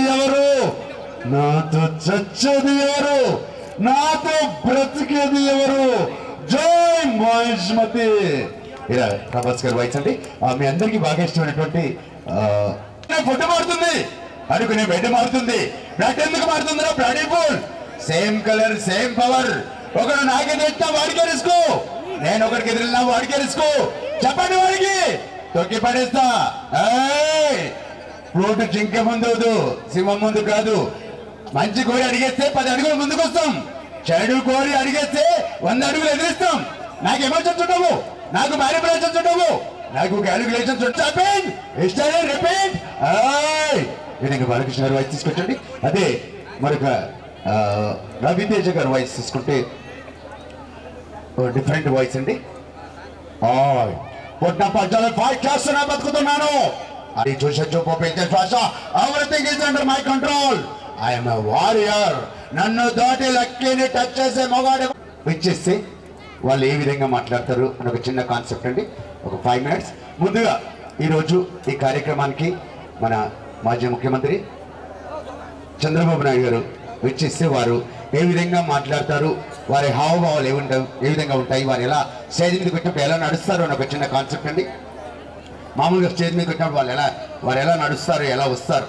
ఎవరు నాతో చచ్చేది ఎవరు నాతో బ్రతికేది ఎవరు జై మహిష్మతి ఇలా ప్రభాస్ గారు వాయిస్ అండి ఆ, మీ అందరికీ బాగా ఇష్టమైనటువంటి ఫుడ్ మారుతుంది అడుగునే బెడ్ మారుతుంది బ్లడ్ ఎందుకు మారుతుందిరా blood pool same colour same power ఒకడు నాకే తెచ్చినా వాడికే రిస్క్ నేను ఒకడికి ఎదిరినా వాడికే రిస్క్ చెప్పండి వాడికి తొక్కి పడేస్తా ఏయ్! ఫ్రూట్ జింక ముందు వద్దు, సింహం ముందు కాదు మంచి కోరి అడిగేస్తే పది అడుగులు ముందుకు వస్తాం చెడు కోరి అడిగేస్తే వంద అడుగులు ఎదిరిస్తాం నాకు ఎమోషన్స్ ఉండవు నాకు మ్యానిపులేషన్స్ ఉండవు నాకు క్యాలిక్యులేషన్స్ ఉంటాయి ఇష్టాలే రిపీట్ విధంగా బాలకృష్ణ గారు వాయిస్ తీసుకొచ్చండి అదే మరొక ఆ, రవితేజ గారు వాయిస్ తీసుకుంటే డిఫరెంట్ వాయిస్ అండి ఆయ్ పుట్టిన పద్యాలు ఫైట్ చేస్తున్నా బతుకుతున్నాను అది చూసే చూపు పెంచే శ్వాస everything is under my control I am warrior నన్ను దాటి లక్కీని టచ్ చేసే మొగాడు ఇచ్చేస్తే వాళ్ళు ఏ విధంగా మాట్లాడతారు అని ఒక చిన్న కాన్సెప్ట్ అండి ఒక ఫైవ్ మినిట్స్ ముందుగా ఈరోజు ఈ కార్యక్రమానికి మన మాజీ ముఖ్యమంత్రి చంద్రబాబు నాయుడు గారు విచ్చిస్తే వారు ఏ విధంగా మాట్లాడతారు వారి హావభావాలు ఏ ఉంటాయి ఏ విధంగా ఉంటాయి వారు ఎలా స్టేజ్ మీదకి వచ్చినప్పుడు ఎలా నడుస్తారు అని ఒక చిన్న కాన్సెప్ట్ అండి మామూలుగా స్టేజ్ మీదకి వచ్చినప్పుడు వాళ్ళు ఎలా వారు ఎలా నడుస్తారు ఎలా వస్తారు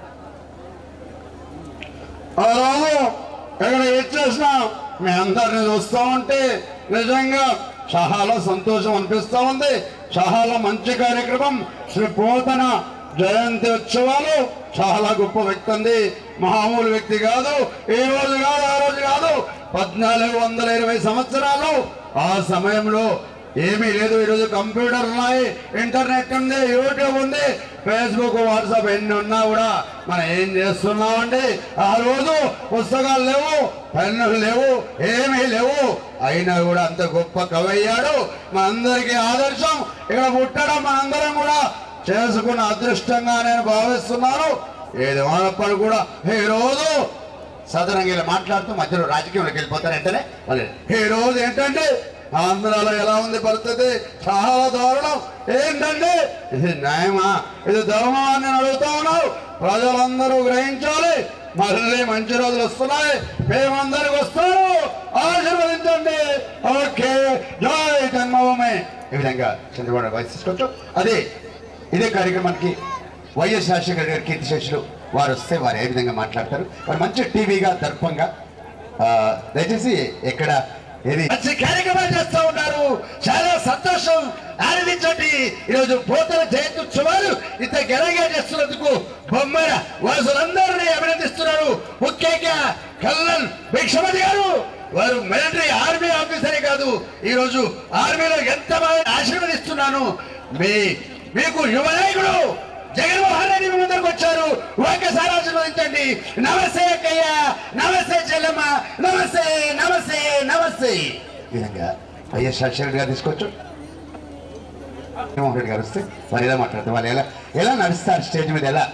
రాము ఇక్కడ ఇచ్చేసిన మీ అందరిని చూస్తూ ఉంటే నిజంగా చాలా సంతోషం అనిపిస్తూ ఉంది చాలా మంచి కార్యక్రమం శ్రీ పోతన జయంతి ఉత్సవాలు చాలా గొప్ప వ్యక్తి అంది మామూలు వ్యక్తి కాదు ఈ రోజు కాదు ఆ రోజు కాదు పద్నాలుగు వందల ఇరవై సంవత్సరాలు ఆ సమయంలో ఏమీ లేదు ఈరోజు కంప్యూటర్ ఉన్నాయి ఇంటర్నెట్ ఉంది యూట్యూబ్ ఉంది ఫేస్బుక్ వాట్సాప్ ఎన్ని ఉన్నా కూడా మనం ఏం చేస్తున్నామండి ఆ రోజు పుస్తకాలు లేవు పెన్నులు లేవు ఏమీ లేవు అయినా కూడా అంత గొప్ప కవి అయ్యాడు మనందరికీ ఆదర్శం ఇక్కడ పుట్టడం మనందరం కూడా చేసుకున్న అదృష్టంగా నేను భావిస్తున్నాను ఏది వాడప్పుడు కూడా ఈ రోజు సదనంగా ఇలా మాట్లాడుతూ మధ్యలో రాజకీయంలోకి వెళ్ళిపోతారు వెంటనే వాళ్ళు ఈ రోజు ఏంటంటే ఆంధ్రాలో ఎలా ఉంది పరిస్థితి చాలా దారుణం ఏంటంటే ఇది న్యాయమా ఇది ధర్మమా అని నేను అడుగుతా ఉన్నావు ప్రజలందరూ గ్రహించాలి మళ్ళీ మంచి రోజులు వస్తున్నాయి మేమందరికి వస్తారు ఆశీర్వదించండి ఓకే జై జన్మభూమి ఈ విధంగా చంద్రబాబు వాయిస్ తీసుకోవచ్చు అదే ఇదే కార్యక్రమానికి వైఎస్ రాజశేఖర్ గారి కీర్తి శేషులు వారు వస్తే వారు ఏ విధంగా మాట్లాడతారు వారు మంచి టీవీగా దర్పంగా ఆ, దయచేసి ఎక్కడ ఏది మంచి కార్యక్రమాలు చేస్తూ ఉన్నారు చాలా సంతోషం ఆనందించండి ఈరోజు పోతల జయంతి ఉత్సవాలు ఇంత ఘనంగా చేస్తున్నందుకు బొమ్మర వాసులందరినీ అభినందిస్తున్నారు ముఖ్యంగా కల్లన్ భిక్షపతి గారు వారు మిలిటరీ ఆర్మీ ఆఫీసరే కాదు ఈ రోజు ఆర్మీలో ఎంత ఆశీర్వదిస్తున్నాను మీ మీకు యువ నాయకుడు జగన్మోహన్ రెడ్డి మీ ముందరకు వచ్చారు ఒక్కసారి ఆశీర్వదించండి నమస్తే అక్కయ్య నమస్తే చెల్లమ్మ నమస్తే నమస్తే నమస్తే ఈ విధంగా వైఎస్ రాజశేఖర్ గారు తీసుకోవచ్చు జగన్మోహన్ రెడ్డి గారు వస్తే వారు ఎలా మాట్లాడతారు వాళ్ళు ఎలా ఎలా నడుస్తారు స్టేజ్ మీద ఎలా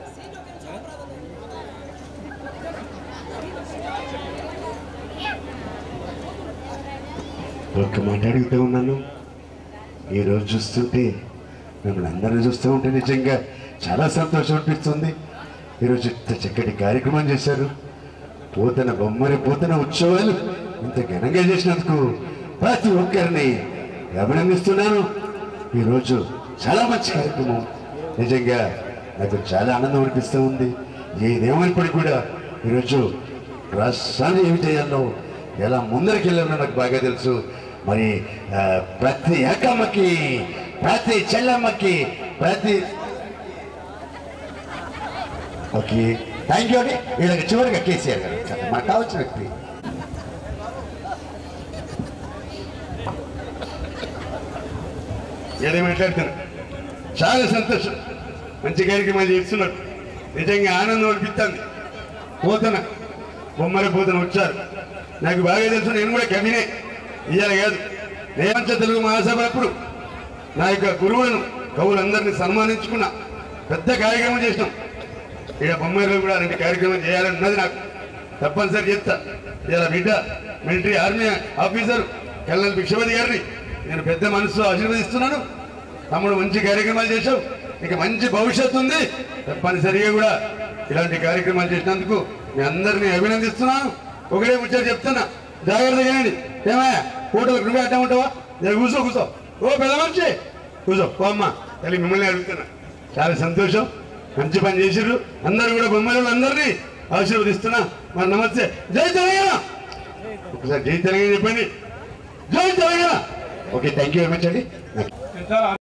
ఒక్క మాట అడుగుతూ ఉన్నాను ఈరోజు చూస్తుంటే మిమ్మల్ని అందరినీ చూస్తూ ఉంటే నిజంగా చాలా సంతోషం అనిపిస్తుంది ఈరోజు ఇంత చక్కటి కార్యక్రమం చేశారు పోతన బొమ్మరి పోతన ఉత్సవాలు ఇంత ఘనంగా చేసినందుకు ప్రతి ఒక్కరిని అభినందిస్తున్నాను ఈరోజు చాలా మంచి కార్యక్రమం నిజంగా నాకు చాలా ఆనందం అనిపిస్తూ ఉంది ఏదేమైనప్పటికీ కూడా ఈరోజు రాష్ట్రాన్ని ఏమి చేయాలో ఎలా ముందరికి వెళ్ళాలో నాకు బాగా తెలుసు మరి ఆ, ప్రతి అక్కమ్మకి ప్రతి చెల్లమ్మకి ప్రతి ఓకే థ్యాంక్ యూ అండి వీళ్ళకి చివరిగా కేసీఆర్ గారు వచ్చారు. మనకు కావాల్సిన వ్యక్తి ఏదో మాట్లాడుతున్నా చాలా సంతోషం మంచి కార్యక్రమాలు చేస్తున్నారు నిజంగా ఆనందం అనిపిస్తుంది పోతన బొమ్మల పోతన వచ్చారు నాకు బాగా తెలుసు నేను కూడా కవినే ఇయ్యాల కాదు నేమంచ తెలుగు మహాసభ అప్పుడు నా యొక్క గురువులను కవులందరినీ సన్మానించుకున్నా పెద్ద కార్యక్రమం చేసినాం ఇక్కడ బొమ్మలో కూడా రెండు కార్యక్రమం చేయాలని ఉన్నది నాకు తప్పనిసరి చేస్తా ఇలా బిడ్డ military army officer colonel Bhikshapathi గారిని నేను పెద్ద మనసు ఆశీర్వదిస్తున్నాను తమ్ముడు మంచి కార్యక్రమాలు చేశావు ఇక మంచి భవిష్యత్తు ఉంది తప్పనిసరిగా కూడా ఇలాంటి కార్యక్రమాలు చేసినందుకు మీ అందరినీ అభినందిస్తున్నాను ఒకటే ముచ్చారు చెప్తున్నా జాగ్రత్తగా వినండి ఏమయ్యా ఫోటోలు నువ్వే అడ్డం ఉంటావా నేను కూర్చో కూర్చో ఓ పెద్ద మనిషి కూర్చో ఓ అమ్మ తల్లి మిమ్మల్ని అడుగుతున్నా చాలా సంతోషం మంచి పని చేసిర్రు అందరూ కూడా బొమ్మలు అందరినీ ఆశీర్వదిస్తున్నా మరి నమస్తే జై తెలంగాణ ఒకసారి జై తెలంగాణ చెప్పండి జై Telangana okay thank you very much అండి